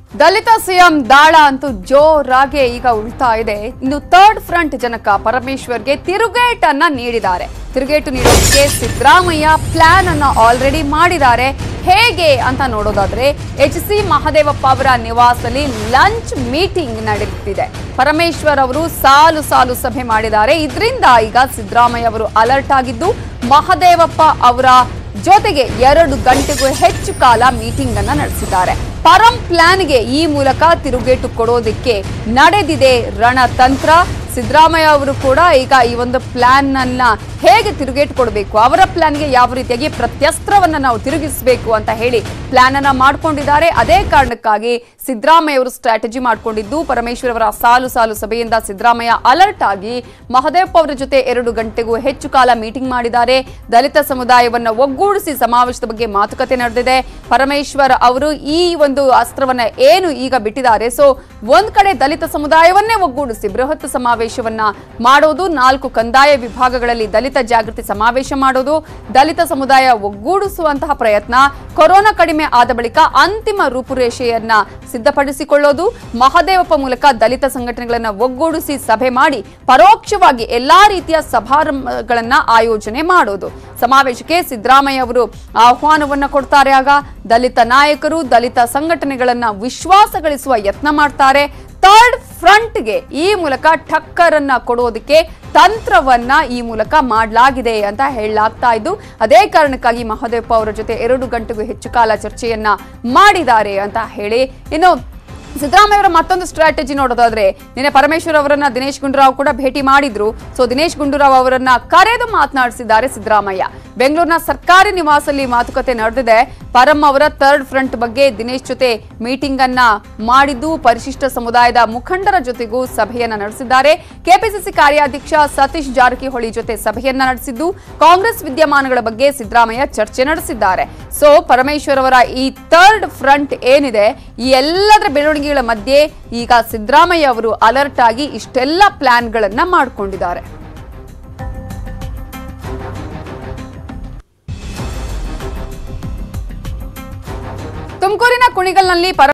ದಲಿತ CM ದಾಳ ಅಂತೂ ಜೋರಾಗೆ ಈಗ ಉಳ್ತಾ ಇದೆ ಇನ್ನು ಥರ್ಡ್ ಫ್ರಂಟ್ ಜನಕ ಪರಮೇಶ್ವರ್ಗೆ ತಿರುಗೇಟನ್ನ ನೀಡಿದ್ದಾರೆ ತಿರುಗೇಟು ನೀಡೋದಕ್ಕೆ ಸಿದ್ದರಾಮಯ್ಯ ಪ್ಲಾನ್ ಅನ್ನ ಆಲ್ರೆಡಿ ಮಾಡಿದ್ದಾರೆ ಹೇಗೆ ಅಂತ ನೋಡೋದಾದ್ರೆ ಎಚ್ ಸಿ ಮಹದೇವಪ್ಪ ಅವರ ನಿವಾಸದಲ್ಲಿ ಲಂಚ್ ಮೀಟಿಂಗ್ ನಡೆಯುತ್ತಿದೆ ಪರಮೇಶ್ವರ್ ಅವರು ಸಾಲು ಸಾಲು ಸಭೆ ಮಾಡಿದ್ದಾರೆ ಇದರಿಂದ ಈಗ ಸಿದ್ದರಾಮಯ್ಯ ಅವರು ಅಲರ್ಟ್ ಆಗಿದ್ದು ಮಹದೇವಪ್ಪ ಅವರ ಜೊತೆಗೆ ಎರಡು ಗಂಟೆಗೂ ಹೆಚ್ಚು ಕಾಲ ಮೀಟಿಂಗ್ ಅನ್ನ ನಡೆಸಿದ್ದಾರೆ ಪರಂ ಪ್ಲಾನ್ಗೆ ಈ ಮೂಲಕ ತಿರುಗೇಟು ಕೊಡೋದಕ್ಕೆ ನಡೆದಿದೆ ರಣತಂತ್ರ ಸಿದ್ದರಾಮಯ್ಯ ಅವರು ಕೂಡ ಈಗ ಈ ಒಂದು ಪ್ಲಾನ್ ಅನ್ನ ಹೇಗೆ ತಿರುಗೇಟು ಕೊಡಬೇಕು ಅವರ ಪ್ಲಾನ್ಗೆ ಯಾವ ರೀತಿಯಾಗಿ ಪ್ರತ್ಯಸ್ತ್ರವನ್ನ ನಾವು ತಿರುಗಿಸಬೇಕು ಅಂತ ಹೇಳಿ ಪ್ಲಾನ್ ಅನ್ನ ಮಾಡ್ಕೊಂಡಿದ್ದಾರೆ ಅದೇ ಕಾರಣಕ್ಕಾಗಿ ಸಿದ್ದರಾಮಯ್ಯ ಅವರು ಸ್ಟ್ರಾಟಜಿ ಮಾಡ್ಕೊಂಡಿದ್ದು ಪರಮೇಶ್ವರ್ ಅವರ ಸಾಲು ಸಾಲು ಸಭೆಯಿಂದ ಸಿದ್ದರಾಮಯ್ಯ ಅಲರ್ಟ್ ಆಗಿ ಮಹದೇವಪ್ಪ ಅವರ ಜೊತೆ ಎರಡು ಗಂಟೆಗೂ ಹೆಚ್ಚು ಕಾಲ ಮೀಟಿಂಗ್ ಮಾಡಿದ್ದಾರೆ ದಲಿತ ಸಮುದಾಯವನ್ನ ಒಗ್ಗೂಡಿಸಿ ಸಮಾವೇಶದ ಬಗ್ಗೆ ಮಾತುಕತೆ ನಡೆದಿದೆ ಪರಮೇಶ್ವರ್ ಅವರು ಈ ಒಂದು ಅಸ್ತ್ರವನ್ನ ಏನು ಈಗ ಬಿಟ್ಟಿದ್ದಾರೆ ಸೊ ಒಂದ್ ಕಡೆ ದಲಿತ ಸಮುದಾಯವನ್ನೇ ಒಗ್ಗೂಡಿಸಿ ಬೃಹತ್ ಸಮಾವೇಶವನ್ನ ಮಾಡೋದು ನಾಲ್ಕು ಕಂದಾಯ ವಿಭಾಗಗಳಲ್ಲಿ ದಲಿತ ಜಾಗೃತಿ ಸಮಾವೇಶ ಮಾಡೋದು ದಲಿತ ಸಮುದಾಯ ಒಗ್ಗೂಡಿಸುವಂತಹ ಪ್ರಯತ್ನ ಕೊರೋನಾ ಕಡಿಮೆ ಆದ ಬಳಿಕ ಅಂತಿಮ ರೂಪುರೇಷೆಯನ್ನ ಸಿದ್ಧಪಡಿಸಿಕೊಳ್ಳೋದು ಮಹದೇವಪ್ಪ ಮೂಲಕ ದಲಿತ ಸಂಘಟನೆಗಳನ್ನ ಒಗ್ಗೂಡಿಸಿ ಸಭೆ ಮಾಡಿ ಪರೋಕ್ಷವಾಗಿ ಎಲ್ಲಾ ರೀತಿಯ ಸಮಾರಂಭಗಳನ್ನ ಆಯೋಜನೆ ಮಾಡೋದು ಸಮಾವೇಶಕ್ಕೆ ಸಿದ್ದರಾಮಯ್ಯ ಅವರು ಆಹ್ವಾನವನ್ನ ಕೊಡ್ತಾರೆ ಆಗ ದಲಿತ ನಾಯಕರು ದಲಿತ ಸಂಘಟನೆಗಳನ್ನ ವಿಶ್ವಾಸ ಗಳಿಸುವ ಯತ್ನ ಮಾಡ್ತಾರೆ ಥರ್ಡ್ ಫ್ರಂಟ್ಗೆ ಈ ಮೂಲಕ ಟಕ್ಕರನ್ನ ಕೊಡೋದಕ್ಕೆ ತಂತ್ರವನ್ನ ಈ ಮೂಲಕ ಮಾಡಲಾಗಿದೆ ಅಂತ ಹೇಳಲಾಗ್ತಾ ಇದ್ದು ಅದೇ ಕಾರಣಕ್ಕಾಗಿ ಮಹದೇವಪ್ಪ ಅವರ ಜೊತೆ ಎರಡು ಗಂಟೆಗೂ ಹೆಚ್ಚು ಕಾಲ ಚರ್ಚೆಯನ್ನ ಮಾಡಿದ್ದಾರೆ ಅಂತ ಹೇಳಿ ಇನ್ನು ಸಿದ್ದರಾಮಯ್ಯ ಅವರ ಮತ್ತೊಂದು ಸ್ಟ್ರಾಟಜಿ ನೋಡೋದಾದ್ರೆ ನಿನ್ನೆ ಪರಮೇಶ್ವರ್ ಅವರನ್ನ ದಿನೇಶ್ ಗುಂಡೂರಾವ್ ಕೂಡ ಭೇಟಿ ಮಾಡಿದ್ರು ಸೊ ದಿನೇಶ್ ಗುಂಡೂರಾವ್ ಅವರನ್ನ ಕರೆದು ಮಾತನಾಡಿಸಿದ್ದಾರೆ ಸಿದ್ದರಾಮಯ್ಯ ಬೆಂಗಳೂರಿನ ಸರ್ಕಾರಿ ನಿವಾಸಲ್ಲಿ ಮಾತುಕತೆ ನಡೆದಿದೆ ಪರಂ ಅವರ ಥರ್ಡ್ ಫ್ರಂಟ್ ಬಗ್ಗೆ ದಿನೇಶ್ ಜೊತೆ ಮೀಟಿಂಗ್ ಅನ್ನ ಮಾಡಿದ್ದು ಪರಿಶಿಷ್ಟ ಸಮುದಾಯದ ಮುಖಂಡರ ಜೊತೆಗೂ ಸಭೆಯನ್ನ ನಡೆಸಿದ್ದಾರೆ ಕೆಪಿಸಿಸಿ ಕಾರ್ಯಾಧ್ಯಕ್ಷ ಸತೀಶ್ ಜಾರಕಿಹೊಳಿ ಜೊತೆ ಸಭೆಯನ್ನ ನಡೆಸಿದ್ದು ಕಾಂಗ್ರೆಸ್ ವಿದ್ಯಮಾನಗಳ ಬಗ್ಗೆ ಸಿದ್ದರಾಮಯ್ಯ ಚರ್ಚೆ ನಡೆಸಿದ್ದಾರೆ ಸೊ ಪರಮೇಶ್ವರ್ ಅವರ ಈ ಥರ್ಡ್ ಫ್ರಂಟ್ ಏನಿದೆ ಈ ಎಲ್ಲದರ ಬೆಳವಣಿಗೆಗಳ ಮಧ್ಯೆ ಈಗ ಸಿದ್ದರಾಮಯ್ಯ ಅವರು ಅಲರ್ಟ್ ಆಗಿ ಇಷ್ಟೆಲ್ಲ ಪ್ಲಾನ್ಗಳನ್ನ ಮಾಡಿಕೊಂಡಿದ್ದಾರೆ ತುಮಕೂರಿನ ಕುಣಿಗಲ್ನಲ್ಲಿ ಪರ